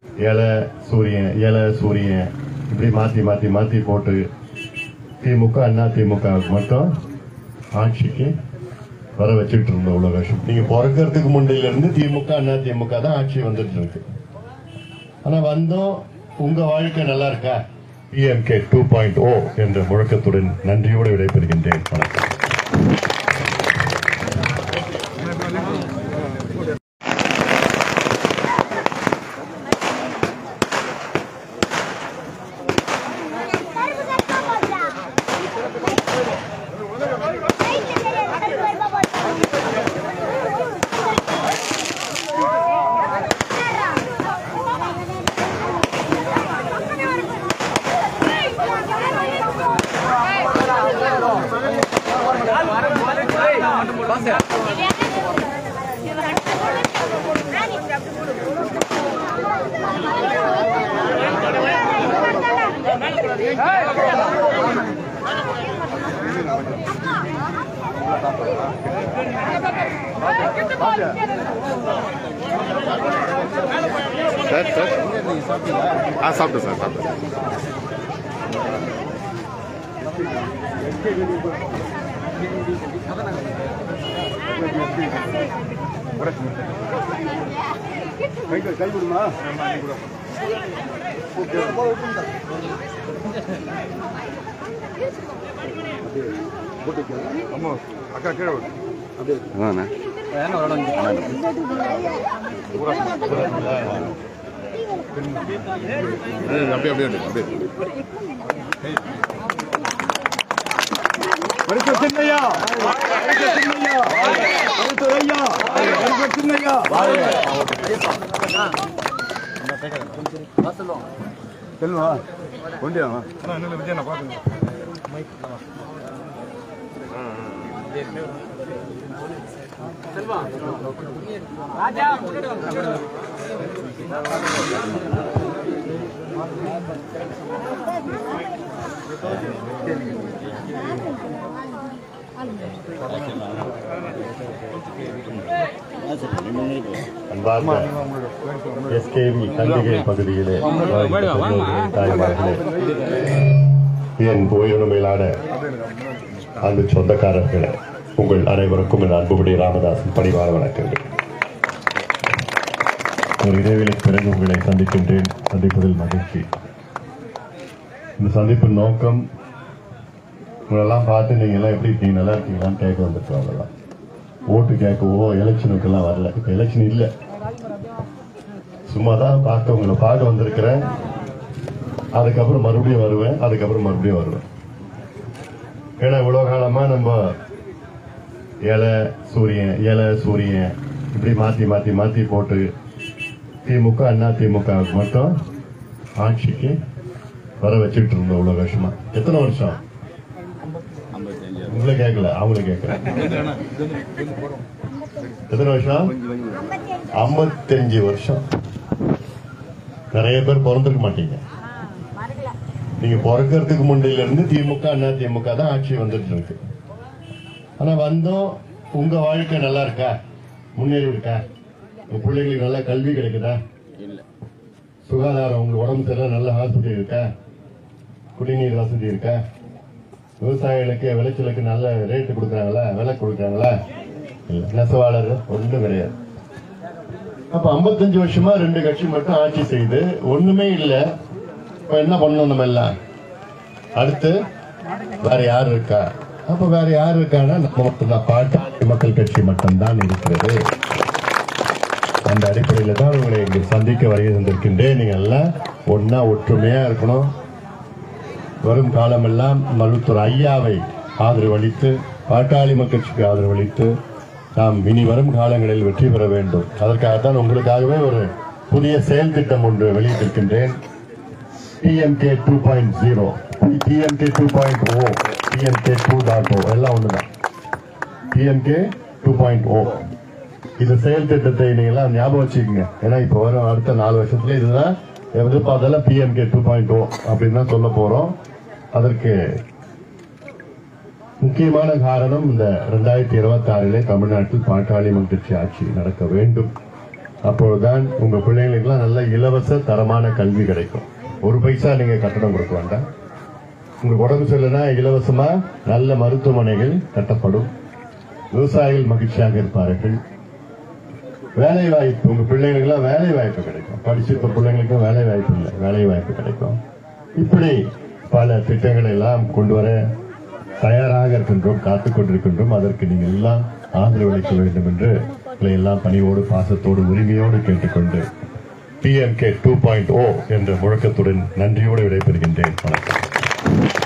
இலை சூரியன் இலை சூரியன் இப்படி மாத்தி மாத்தி மாத்தி போட்டு திமுக அண்ணா திமுகவுக்கு மட்டும் ஆட்சிக்கு வர வச்சுட்டு இருந்தோம் இவ்வளவு வருஷம் நீங்க பிறக்கிறதுக்கு முன்னில இருந்து திமுக அண்ணா திமுக தான் ஆட்சி வந்துட்டு இருக்கு ஆனா வந்தோம் உங்க வாழ்க்கை நல்லா இருக்கா பிஎம்கே டூ பாயிண்ட் ஓ என்ற முழக்கத்துடன் நன்றியோடு விடைபெறுகின்றேன் வணக்கம் சார் சார் ஆ சாப்பிட்டேன் சார் சாப்பிட்டேன் கை கொடுமா அம்மா அக்கா கீழே விடு. அதானே ஏய், அப்படியே அப்படியே அப்படியே அப்படியே மருத்துவ சின்னையா மருத்துவ சின்னையா மருத்துவ ஐயா மருத்துவ சின்னையா செல்வா கொண்டியா அன்பார்ந்த எஸ்கேவி கண்டிகை பகுதியிலே வாழ்ந்த தாய்மார்களே என் புகையுடன் மேலான அன்பு சொந்தக்காரர்களே உங்கள் அனைவருக்கும் என் அன்புபடி ராமதாசன் பணிவார வணக்கங்கள் ஒரு இடைவெளி பிறகு உங்களை சந்திக்கின்றேன் சந்திப்பதில் மகிழ்ச்சி இந்த சந்திப்பின் நோக்கம் உங்களெல்லாம் பார்த்து நீங்க எல்லாம் எப்படி இருக்கீங்க நல்லா இருக்கீங்களான்னு கேட்க வந்துருக்கோம் அவ்வளவுதான் ஓட்டு கேட்கவோ எலெக்ஷனுக்கெல்லாம் வரல இப்ப எலெக்ஷன் இல்ல சும்மா தான் பார்க்க உங்களை பார்க்க வந்திருக்கிறேன் அதுக்கப்புறம் மறுபடியும் வருவேன் அதுக்கப்புறம் மறுபடியும் வருவேன் ஏன்னா இவ்வளவு காலமா நம்ம இலை சூரியன் இலை சூரியன் இப்படி மாத்தி மாத்தி மாத்தி போட்டு திமுக அண்ணா திமுகவுக்கு மட்டும் ஆட்சிக்கு வர வச்சுட்டு இருந்தோம் இவ்வளவு வருஷமா எத்தனை வருஷம் உங்களை கேட்கல அவங்கள கேட்கல எத்தனை வருஷம் ஐம்பத்தஞ்சு வருஷம் நிறைய பேர் பிறந்திருக்க மாட்டீங்க நீங்க பிறக்கிறதுக்கு முன்னில இருந்து திமுக அண்ணா திமுக தான் ஆட்சி வந்துட்டு இருக்கு ஆனா வந்தோம் உங்க வாழ்க்கை நல்லா இருக்கா முன்னேறி இருக்கா உங்க பிள்ளைங்களுக்கு நல்ல கல்வி கிடைக்குதா சுகாதாரம் உங்க உடம்பு சரியில்லை நல்ல ஹாஸ்பிட்டல் இருக்கா குடிநீர் வசதி இருக்கா விவசாயிகளுக்கு விளைச்சலுக்கு நல்ல ரேட்டு கொடுக்குறாங்களா விலை கொடுக்குறாங்களா இல்ல நெசவாளர் ஒன்றும் கிடையாது அப்ப 55 வருஷமா ரெண்டு கட்சி மட்டும் ஆட்சி செய்து ஒண்ணுமே இல்ல இப்ப என்ன பண்ணணும் நம்ம எல்லாம் அடுத்து வேற யார் இருக்கா அப்ப வேற யார் இருக்கான்னா நம்ம மட்டும்தான் பாட்டாளி மக்கள் கட்சி மட்டும்தான் இருக்கிறது அந்த அடிப்படையில தான் உங்களை இங்கு சந்திக்க வருகை தந்திருக்கின்றேன் நீங்க எல்லாம் ஒன்னா ஒற்றுமையா இருக்கணும் வரும் காலமெல்லாம் மருத்துவர் ஐயாவை ஆதரவளித்து பாட்டாளி மக்கள் கட்சிக்கு ஆதரவளித்து நாம் இனி வரும் காலங்களில் வெற்றி பெற வேண்டும் அதற்காகத்தான் உங்களுக்காகவே ஒரு புதிய செயல் திட்டம் ஒன்று வெளியிட்டிருக்கின்றேன் PMK two point zero PMK two point O PMK two dot O எல்லாம் ஒண்ணுதான் பிஎம்கே டூ பாயிண்ட் ஓ இந்த செயல் திட்டத்தை நீங்க எல்லாம் ஞாபகம் வச்சுக்கோங்க ஏன்னா இப்ப வரும் அடுத்த நாலு வருஷத்துல இதுதான் எதிர்பார்த்தாலும் பிஎம்கே டூ பாயிண்ட் ஓ அப்படின்னு தான் சொல்ல போறோம் அதற்கு முக்கியமான காரணம் இந்த ரெண்டாயிரத்தி இருபத்தி ஆறிலே தமிழ்நாட்டில் பாட்டாளி மக்கட்சி ஆட்சி நடக்க வேண்டும் அப்பொழுதுதான் உங்க பிள்ளைங்களுக்கெல்லாம் நல்ல இலவச தரமான கல்வி கிடைக்கும் ஒரு பைசா நீங்க கட்டணம் கொடுக்க வேண்டாம் உங்களுக்கு உடம்பு சரியில்லைன்னா இலவசமா நல்ல மருத்துவமனைகள் கட்டப்படும் விவசாயிகள் மகிழ்ச்சியாக இருப்பார்கள் வேலை வாய்ப்பு உங்க பிள்ளைங்களுக்கெல்லாம் வேலை வாய்ப்பு கிடைக்கும் படிச்சிருக்க பிள்ளைங்களுக்கும் வேலை வாய்ப்பு இல்லை வேலை வாய்ப்பு கிடைக்கும் இப்படி பல திட்டங்களை எல்லாம் கொண்டு வர தயாராக இருக்கின்றோம் காத்துக் கொண்டிருக்கின்றோம் அதற்கு நீங்கள் எல்லாம் ஆதரவு அளிக்க வேண்டும் என்று உங்களை எல்லாம் பணியோடு பாசத்தோடு உரிமையோடு கேட்டுக்கொண்டு பிஎம்கே டூ பாயிண்ட் ஓ என்ற முழக்கத்துடன் நன்றியோடு விடைபெறுகின்றேன் வணக்கம்